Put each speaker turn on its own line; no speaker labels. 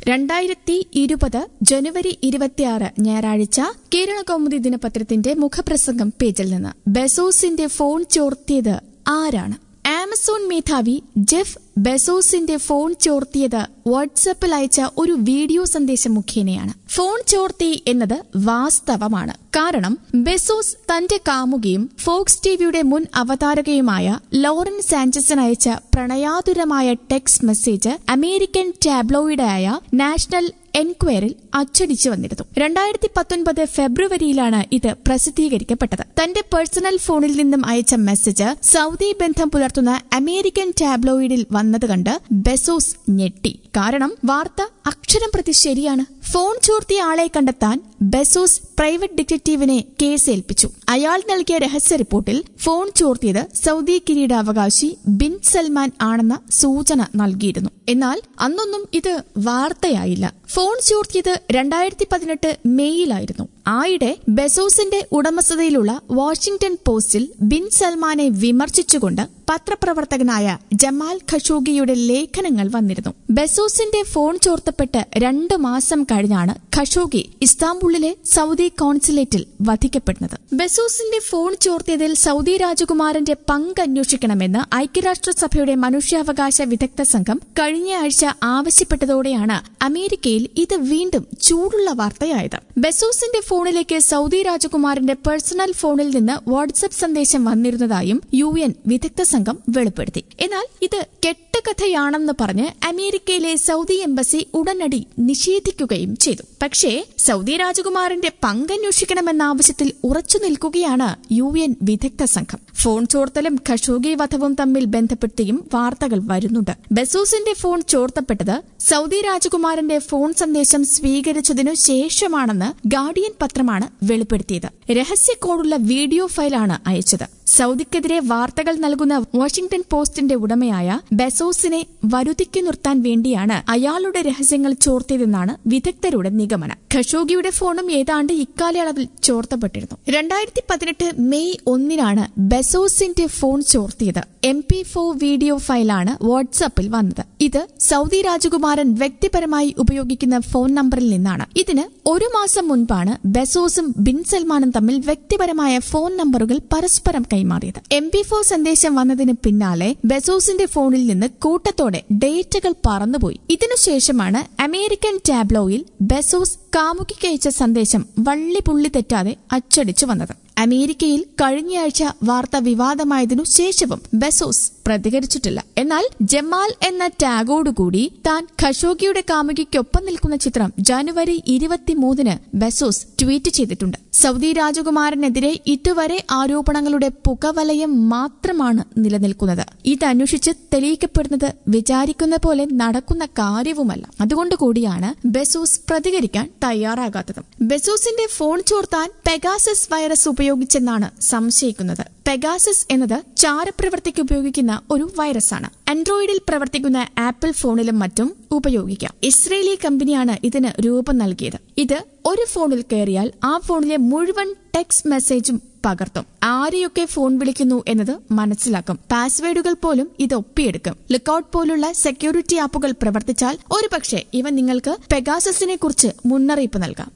രണ്ടായിരത്തി ഇരുപത് ജനുവരി ഇരുപത്തിയാറ് ഞായറാഴ്ച കേരള കൗമുദി ദിനപത്രത്തിന്റെ മുഖപ്രസംഗം പേജിൽ നിന്ന് ബെസോസിന്റെ ഫോൺ ചോർത്തിയത് ആരാണ് ആമസോൺ മേധാവി ജെഫ് ബെസോസിന്റെ ഫോൺ ചോർത്തിയത് വാട്സാപ്പിൽ അയച്ച ഒരു വീഡിയോ സന്ദേശം മുഖേനയാണ് ഫോൺ ചോർത്തി എന്നത് വാസ്തവമാണ് കാരണം ബെസോസ് തന്റെ കാമുകിയും ഫോക്സ് ടിവിയുടെ മുൻ അവതാരകയുമായ ലോറൻ സാഞ്ചസിന് അയച്ച പ്രണയാതുരമായ ടെക്സ്റ്റ് മെസ്സേജ് അമേരിക്കൻ ടാബ്ലോയിഡായ നാഷണൽ എൻക്വയറിൽ അച്ചടിച്ചു വന്നിരുന്നു രണ്ടായിരത്തി പത്തൊൻപത് ഫെബ്രുവരിയിലാണ് ഇത് പ്രസിദ്ധീകരിക്കപ്പെട്ടത് തന്റെ പേഴ്സണൽ ഫോണിൽ നിന്നും അയച്ച മെസ്സേജ് സൗദി ബന്ധം പുലർത്തുന്ന അമേരിക്കൻ ടാബ്ലോയിഡിൽ വന്നത് കണ്ട് ബെസോസ് ഞെട്ടി കാരണം വാർത്ത അക്ഷരം പ്രതി ശരിയാണ് ഫോൺ ചോർത്തിയ ആളെ കണ്ടെത്താൻ ബെസോസ് പ്രൈവറ്റ് ഡിറ്റക്റ്റീവിനെ കേസേൽപ്പിച്ചു അയാൾ നൽകിയ രഹസ്യ റിപ്പോർട്ടിൽ ഫോൺ ചോർത്തിയത് സൗദി കിരീടാവകാശി ബിൻ സൽമാൻ ആണെന്ന സൂചന നൽകിയിരുന്നു എന്നാൽ അന്നൊന്നും ഇത് വാർത്തയായില്ല ഫോൺ ചോർത്തിയത് രണ്ടായിരത്തി പതിനെട്ട് മെയ്യിലായിരുന്നു ആയിടെ ബെസോസിന്റെ ഉടമസ്ഥതയിലുള്ള വാഷിംഗ്ടൺ പോസ്റ്റിൽ ബിൻ സൽമാനെ വിമർശിച്ചുകൊണ്ട് പത്രപ്രവർത്തകനായ ജമാൽ ഖഷോഗിയുടെ ലേഖനങ്ങൾ വന്നിരുന്നു ബെസോസിന്റെ ഫോൺ ചോർത്തപ്പെട്ട് രണ്ടു മാസം കഴിഞ്ഞാണ് ഖഷോഗി ഇസ്താംബുളിലെ സൗദി കോൺസുലേറ്റിൽ വധിക്കപ്പെടുന്നത് ബെസോസിന്റെ ഫോൺ ചോർത്തിയതിൽ സൗദി രാജകുമാരന്റെ പങ്ക് അന്വേഷിക്കണമെന്ന് ഐക്യരാഷ്ട്രസഭയുടെ മനുഷ്യാവകാശ വിദഗ്ധ സംഘം കഴിഞ്ഞയാഴ്ച ആവശ്യപ്പെട്ടതോടെയാണ് അമേരിക്കയിൽ ഇത് വീണ്ടും ചൂടുള്ള വാർത്തയായത് ബെസോസിന്റെ ഫോണിലേക്ക് സൗദി രാജകുമാരന്റെ പേഴ്സണൽ ഫോണിൽ നിന്ന് വാട്സ്ആപ്പ് സന്ദേശം വന്നിരുന്നതായും യു എൻ വിദഗ്ധ സംഘം വെളിപ്പെടുത്തി എന്നാൽ ഇത് കെട്ടുകഥയാണെന്ന് പറഞ്ഞ് അമേരിക്കയിലെ സൗദി എംബസി ഉടനടി നിഷേധിക്കുകയും ചെയ്തു പക്ഷേ സൗദി രാജകുമാരന്റെ പങ്കന്വേഷിക്കണമെന്ന ആവശ്യത്തിൽ ഉറച്ചു നിൽക്കുകയാണ് യു എൻ വിദഗ്ധ സംഘം ഫോൺ ചോർത്തലും ഖഷോഗി വധവും തമ്മിൽ ബന്ധപ്പെടുത്തിയും വാർത്തകൾ വരുന്നുണ്ട് ബസൂസിന്റെ ഫോൺ ചോർത്തപ്പെട്ടത് സൗദി രാജകുമാരന്റെ ഫോൺ സന്ദേശം സ്വീകരിച്ചതിനു ശേഷമാണെന്ന് ഗാർഡിയൻ പത്രമാണ് വെളിപ്പെടുത്തിയത് രഹസ്യ കോഡുള്ള വീഡിയോ ഫയലാണ് അയച്ചത് സൗദിക്കെതിരെ വാർത്തകൾ നൽകുന്ന വാഷിംഗ്ടൺ പോസ്റ്റിന്റെ ഉടമയായ ബെസോസിനെ വരുതിക്കു നിർത്താൻ വേണ്ടിയാണ് അയാളുടെ രഹസ്യങ്ങൾ ചോർത്തിയതെന്നാണ് വിദഗ്ധരുടെ നിഗമനം ഖഷോഗിയുടെ ഫോണും ഏതാണ്ട് ഇക്കാലയളവിൽ ചോർത്തപ്പെട്ടിരുന്നു രണ്ടായിരത്തി പതിനെട്ട് മെയ് ഒന്നിനാണ് ബെസോസിന്റെ ഫോൺ ചോർത്തിയത് എം പി ഫോർ വീഡിയോ ഫയലാണ് വാട്സാപ്പിൽ വന്നത് ഇത് സൗദി രാജകുമാരൻ വ്യക്തിപരമായി ഉപയോഗിക്കുന്ന ഫോൺ നമ്പറിൽ നിന്നാണ് ഇതിന് ഒരു മാസം മുൻപാണ് ബെസോസും ബിൻ സൽമാനും തമ്മിൽ വ്യക്തിപരമായ ഫോൺ നമ്പറുകൾ പരസ്പരം കൈമാറിയത് എം പി ഫോർ സന്ദേശം വന്നതിന് പിന്നാലെ ബെസോസിന്റെ ഫോണിൽ നിന്ന് കൂട്ടത്തോടെ ഡേറ്റകൾ പറന്നുപോയി ഇതിനുശേഷമാണ് അമേരിക്കൻ ടാബ്ലോയിൽ ബെസോസ് കാമുകിക്ക് അയച്ച സന്ദേശം വള്ളി പുള്ളി തെറ്റാതെ അച്ചടിച്ചു വന്നത് അമേരിക്കയിൽ കഴിഞ്ഞയാഴ്ച വാർത്ത വിവാദമായതിനു ശേഷവും ബെസോസ് പ്രതികരിച്ചിട്ടില്ല എന്നാൽ ജമാൽ എന്ന ടാഗോടുകൂടി താൻ ഖഷോഗിയുടെ കാമുകിക്കൊപ്പം നിൽക്കുന്ന ചിത്രം ജനുവരി ഇരുപത്തിമൂന്നിന് ബെസോസ് ട്വീറ്റ് ചെയ്തിട്ടുണ്ട് സൗദി രാജകുമാരനെതിരെ ഇതുവരെ ആരോപണങ്ങളുടെ പുകവലയം മാത്രമാണ് നിലനിൽക്കുന്നത് ഇതന്വേഷിച്ച് തെളിയിക്കപ്പെടുന്നത് വിചാരിക്കുന്ന പോലെ നടക്കുന്ന കാര്യവുമല്ല അതുകൊണ്ടുകൂടിയാണ് ബെസോസ് പ്രതികരിക്കാൻ തയ്യാറാകാത്തത് ബെസോസിന്റെ ഫോൺ ചോർത്താൻ പെഗാസസ് വൈറസ് ഉപയോഗിച്ചെന്നാണ് സംശയിക്കുന്നത് പെഗാസസ് എന്നത് ചാരപ്രവർത്തിക്ക് ഉപയോഗിക്കുന്ന ഒരു വൈറസാണ് ആൻഡ്രോയിഡിൽ പ്രവർത്തിക്കുന്ന ആപ്പിൾ ഫോണിലും മറ്റും ഉപയോഗിക്കാം ഇസ്രേലി കമ്പനിയാണ് ഇതിന് രൂപം നൽകിയത് ഇത് ഒരു ഫോണിൽ കയറിയാൽ ആ ഫോണിലെ മുഴുവൻ ടെക്സ്റ്റ് മെസ്സേജും പകർത്തും ആരെയൊക്കെ ഫോൺ വിളിക്കുന്നു എന്നത് മനസ്സിലാക്കും പാസ്വേഡുകൾ പോലും ഇത് ഒപ്പിയെടുക്കും ലുക്കൌട്ട് പോലുള്ള സെക്യൂരിറ്റി ആപ്പുകൾ പ്രവർത്തിച്ചാൽ ഒരുപക്ഷെ ഇവ നിങ്ങൾക്ക് പെഗാസസിനെ കുറിച്ച് മുന്നറിയിപ്പ് നൽകാം